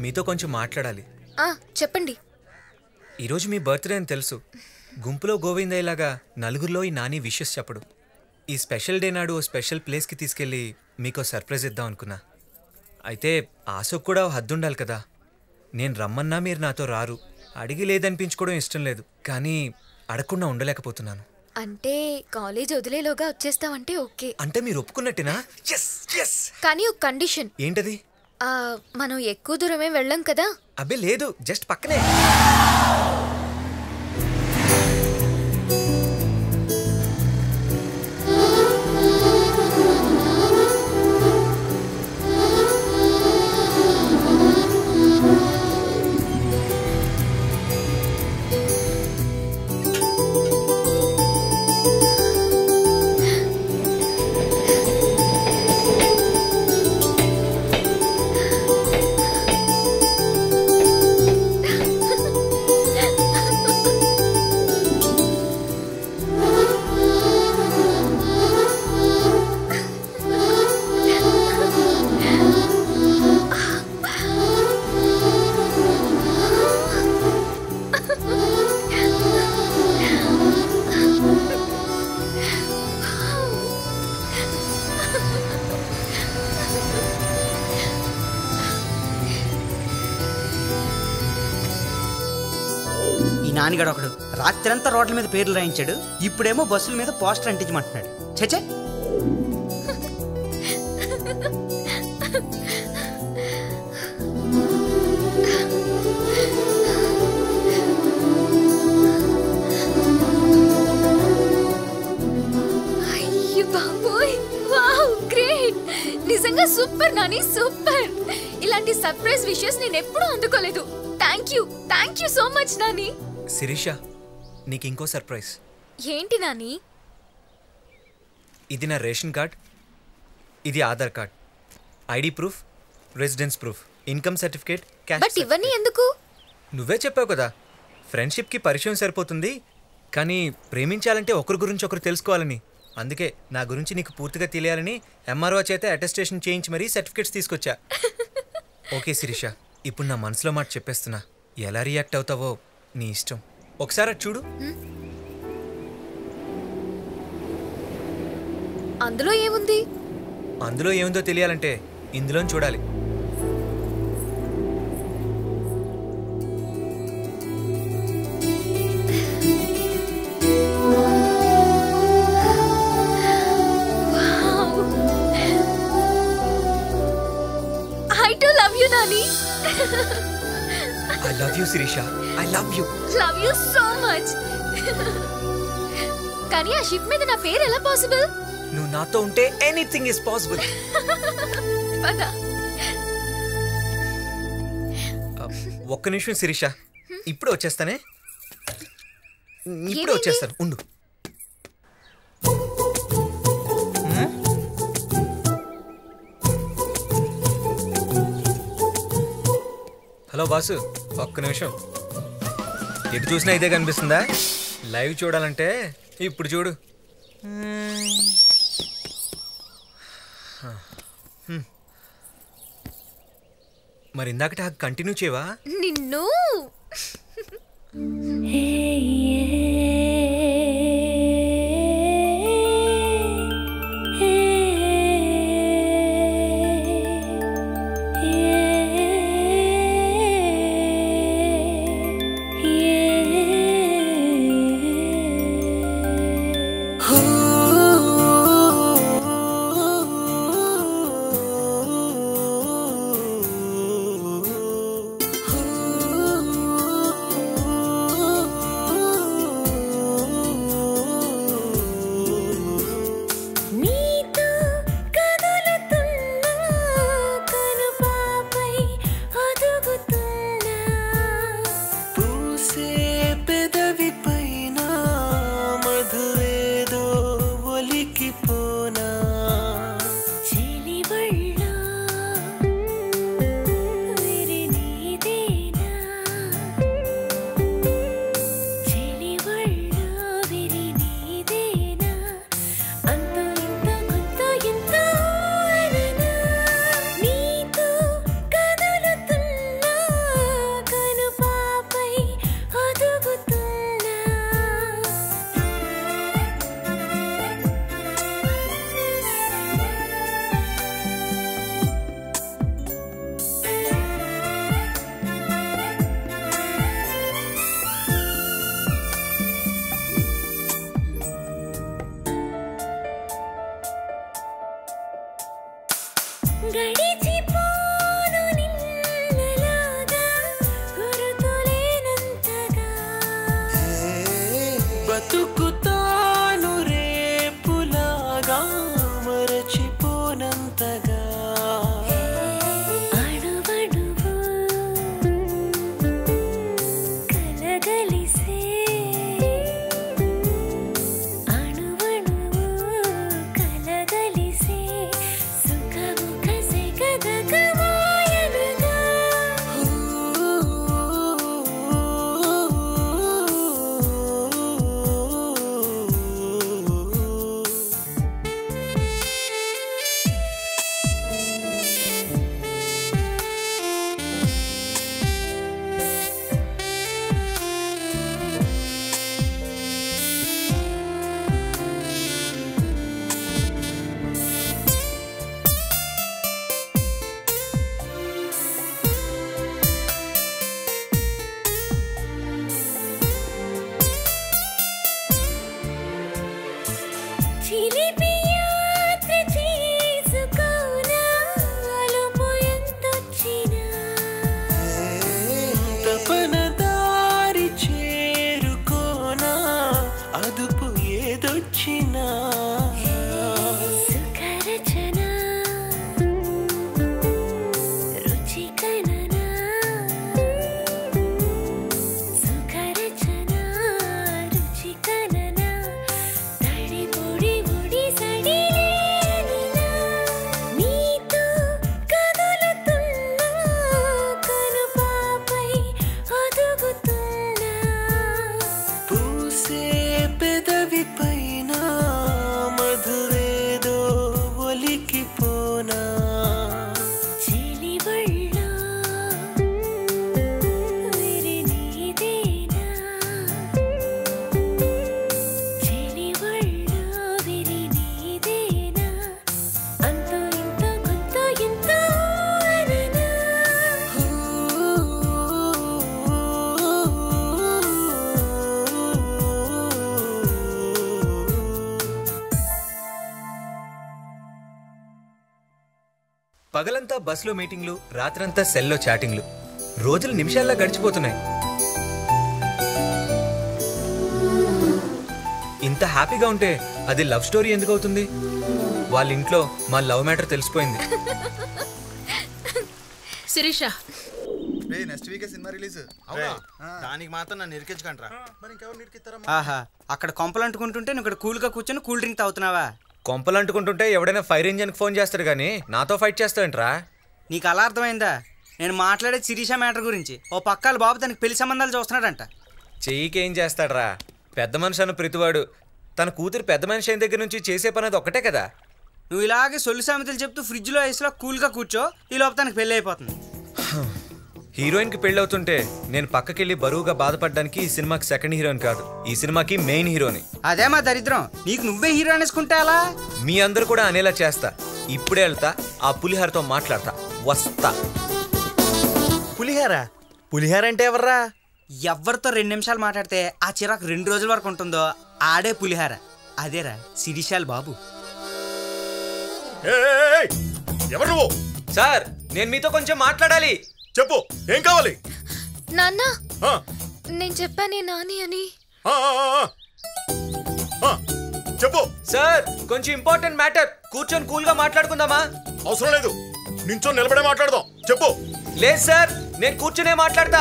మీతో కొంచెం మాట్లాడాలి ఆ చెప్పండి ఈరోజు మీ బర్త్డే అని తెలుసు గుంపులో గోవిందయ్యలాగా నలుగురిలో ఈ నాని విషెస్ చెప్పడు ఈ స్పెషల్ డే నాడు ఓ స్పెషల్ ప్లేస్కి తీసుకెళ్ళి మీకో సర్ప్రైజ్ ఇద్దాం అనుకున్నా అయితే ఆశకు కూడా ఓ హద్దు ఉండాలి కదా నేను రమ్మన్నా మీరు నాతో రారు అడిగి లేదనిపించుకోవడం ఇష్టం లేదు కానీ అడగకుండా ఉండలేకపోతున్నాను అంటే కాలేజ్ వదిలేలోగా వచ్చేస్తావంటే ఓకే అంటే మీరు ఒప్పుకున్నట్టేనా ఎస్ ఎస్ కానీ ఒక కండిషన్ ఏంటది ఆ, మనం ఎక్కువ దూరమే వెళ్ళం కదా అబ్బే లేదు జస్ట్ పక్కనే ఈ నాన్నగాడు ఒకడు రాత్రంతా రోడ్ల మీద పేర్లు రాయించాడు ఇప్పుడేమో బస్సుల మీద పోస్టర్ అంటించమంటున్నాడు చచ్చే అయ్యో బాబోయ్ వావ్ గ్రేట్ నిజంగా సూపర్ నాని సూపర్ ఇలాంటి సర్ప్రైజ్ విషెస్ నేను ఎప్పుడూ అందుకోలేదు thank you thank you so much Nani Sirisha నీకు ఇంకో సర్ప్రైజ్ ఏంటి నాని ఇది నా రేషన్ కార్డ్ ఇది Aadhaar card ID proof residence proof income certificate cash but ఇవన్నీ ఎందుకు నువ్వే చెప్పావు కదా ఫ్రెండ్షిప్కి పరిచయం సరిపోతుంది కానీ ప్రేమించాలంటే ఒకరి గురించి ఒకరు తెలుసుకోవాలని అందుకే నా గురించి నీకు పూర్తిగా తెలియాలని ఎంఆర్ఓ చేత అటెస్టేషన్ చేయించి మరీ సర్టిఫికేట్స్ తీసుకొచ్చా ఓకే శిరీష ఇప్పుడు నా మనసులో మాట చెప్పేస్తున్నా ఎలా రియాక్ట్ అవుతావో నీ ఇష్టం ఒకసారి అటు చూడు అందులో ఏముంది అందులో ఏముందో తెలియాలంటే ఇందులో చూడాలి I too love you Nani I love you Sirisha I love you love you so much కానీ ఆ షిప్ మీద నా పేరు ఎలా పాసిబుల్ నువ్వు నాతో ఉంటే ఎనీథింగ్ ఇస్ పాసిబుల్ పద ఒక్క నిమిషం శిరీష ఇప్పుడు వచ్చేస్తానే ఇప్పుడు ఏమైంది? వచ్చేస్తాను ఉండు హలో బాసు ఒక్క నిమిషం ఎటు చూసినా ఇదే కనిపిస్తుందా లైవ్ చూడాలంటే ఇప్పుడు చూడు హ్మ్. మరి ఇందాకట కంటిన్యూ చేయవా నిన్ను Ooh. గడిచిపోను నిన్నలాగా గుర్తులేనంతగా బతుకుతాను రేపులాగా మరచిపోనంతగా అణువణువు కలగలిసే అణువణువు కలగలిసే సుఖము కసెగదగమాయనుగా చిలిపి యాత్ర చేసుకోనా అలుపు ఎంతొచ్చినా తపన దారి చేరుకోనా అదుపు ఏదొచ్చినా సుఖరచన రుచికనన సుఖరచన రుచికనన తడి పొడి ముడి సడిలేనినా నీతో కదులుతున్నా కనుపాపై ఒదుగుతున్నా పూసే పెదవి పైన మధువేదో ఒలికిపోనా చెలివళ్ళో విరినీదేనా చెలివళ్ళో విరినీదేనా అంతో ఇంతో కొంతో ఎంతో అననా పగలంతా బస్సులో మీటింగ్లు రాత్రంతా సెల్లో చాటింగ్లు రోజులు నిమిషాల్లో గడిచిపోతున్నాయి ఇంత హ్యాపీగా ఉంటే అది లవ్ స్టోరీ ఎందుకు అవుతుంది వాళ్ళ ఇంట్లో మా లవ్ మ్యాటర్ తెలిసిపోయింది శిరీష రే నెక్స్ట్ వీకే సినిమా రిలీజ్ అవునా ఆ, దానికి మాత్రం నన్ను ఇరికించకంట్రా మరి ఇంకెవరు నిరికిస్తారా ఆహా అక్కడ కొంపలు అంటుకుంటుంటే నువ్వు ఇక్కడ కూల్గా కూర్చొని కూల్ డ్రింక్ తాగుతున్నావా కొంపలు అంటుకుంటుంటే ఎవడైనా ఫైర్ ఇంజన్కి ఫోన్ చేస్తాడు కానీ నాతో ఫైట్ చేస్తావేంట్రా నీకు అలా అర్థమైందా నేను మాట్లాడే శిరీష మ్యాటర్ గురించి ఓ పక్కాల బాబు తనకి పెళ్లి సంబంధాలు చూస్తున్నాడంట చెయ్యికి ఏం చేస్తాడ్రా పెద్ద మనిషి అన్న ప్రతివాడు తన కూతురు పెద్ద మనిషి అయిన దగ్గర నుంచి చేసే పని అది ఒకటే కదా నువ్వు ఇలాగే సొల్లు సామెతలు చెప్తూ ఫ్రిడ్జ్లో ఐస్లో కూల్గా కూర్చో ఈ లోపు తనకి పెళ్ళి అయిపోతుంది హీరోయిన్కి పెళ్ళవుతుంటే నేను పక్కకెళ్ళి బరువుగా బాధపడడానికి ఈ సినిమాకి సెకండ్ హీరోయిన్ కాదు ఈ సినిమాకి మెయిన్ హీరోని అదే మా దరిద్రం నీకు నువ్వే హీరో అనేసుకుంటే అలా మీ అందరు కూడా అనేలా చేస్తా ఇప్పుడే వెళ్తా ఆ పులిహారతో మాట్లాడతా వస్తా పులిహార పులిహార అంటే ఎవర్రా ఎవరితో రెండు నిమిషాలు మాట్లాడితే ఆ చిరాకు రెండు రోజుల వరకు ఉంటుందో ఆడే పులిహార అదేరా శిరీషాల్ బాబు ఏయ్, ఎవరు నువ్వు సార్ నేను మీతో కొంచెం మాట్లాడాలి చెప్పు ఏం కావాలి నాన్న ఆ, నేను చెప్పానే నాని అని ఆ, ఆ, ఆ, ఆ. ఆ, చెప్పు సార్ కొంచెం ఇంపార్టెంట్ మ్యాటర్ కూర్చొని కూల్గా మాట్లాడుకుందామా అవసరం లేదు నించో నిలబడే మాట్లాడదాం చెప్పు లేదు సార్ నేను కూర్చునే మాట్లాడతా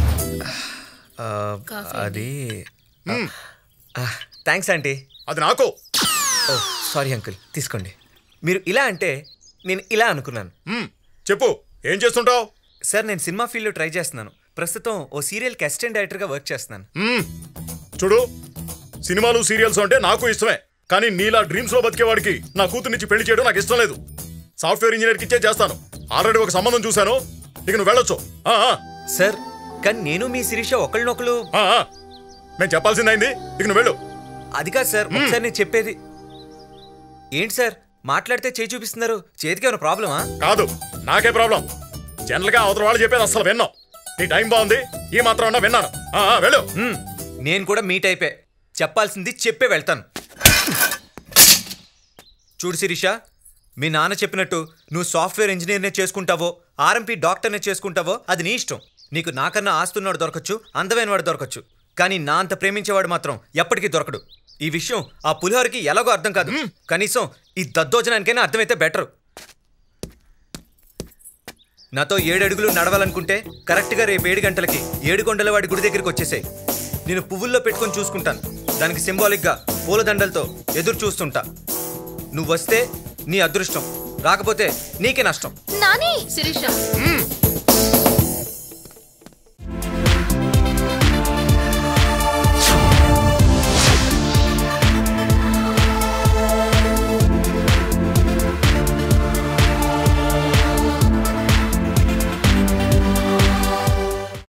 అది థ్యాంక్స్ ఆంటీ అది నాకు ఓ సారీ అంకుల్ తీసుకోండి మీరు ఇలా అంటే నేను ఇలా అనుకున్నాను మ్, చెప్పు ఏం చేస్తుంటావు సార్ నేను సినిమా ఫీల్డ్లో ట్రై చేస్తున్నాను ప్రస్తుతం ఓ సీరియల్ అసిస్టెంట్ డైరెక్టర్గా వర్క్ చేస్తున్నాను చూడు సినిమాలు సీరియల్స్ అంటే నాకు ఇష్టమే కానీ నీలా డ్రీమ్స్ లో బతికేవాడికి నా కూతురునిచ్చి పెళ్లి చేయడం నాకు ఇష్టం లేదు సాఫ్ట్వేర్ ఇంజనీర్కి ఇచ్చే చేస్తాను ఆల్రెడీ ఒక సంబంధం చూశాను ఇక నువ్వు వెళ్ళొచ్చు ఆ, ఆ, సార్ కానీ నేను మీ శిరీష ఒకళ్ళనొకళ్ళు ఆ, ఆ. నేను చెప్పాల్సిందైంది ఇక నువ్వు వెళ్ళు అది కాదు సార్ ఒకసారి నేను చెప్పేది ఏంటి సార్ మాట్లాడితే చేయి చూపిస్తున్నారు చేతికి ఏమైనా ప్రాబ్లమా కాదు నాకే ప్రాబ్లం జనరల్ గా అవతల వాళ్ళు చెప్పేది అస్సలు విన్నాం నీ టైం బాగుంది ఈ మాత్రం అన్నా విన్నాను ఆ, ఆ, వెళ్ళు మ్మ్. నేను కూడా మీట్ అయిపోయి చెప్పాల్సింది చెప్పే వెళ్తాను చూడు శిరీష మీ నాన్న చెప్పినట్టు నువ్వు సాఫ్ట్వేర్ ఇంజనీర్నే చేసుకుంటావో ఆర్ఎంపీ డాక్టర్నే చేసుకుంటావో అది నీ ఇష్టం నీకు నాకన్నా ఆస్తున్నవాడు దొరకచ్చు అందమైన వాడు దొరకచ్చు కానీ నా అంత ప్రేమించేవాడు మాత్రం ఎప్పటికీ దొరకడు ఈ విషయం ఆ పులిహోరకి ఎలాగో అర్థం కాదు కనీసం ఈ దద్దోజనానికైనా అర్థమైతే బెటర్ నాతో ఏడు అడుగులు నడవాలనుకుంటే కరెక్ట్గా రేపు ఏడు గంటలకి ఏడు కొండల వాడి గుడి దగ్గరికి వచ్చేసాయి నేను పువ్వుల్లో పెట్టుకొని చూసుకుంటాను దానికి సింబాలిక్గా పూలదండలతో ఎదురు చూస్తుంటా నువ్వు వస్తే నీ అదృష్టం రాకపోతే నీకే నష్టం నాని శిరీష మ్మ్.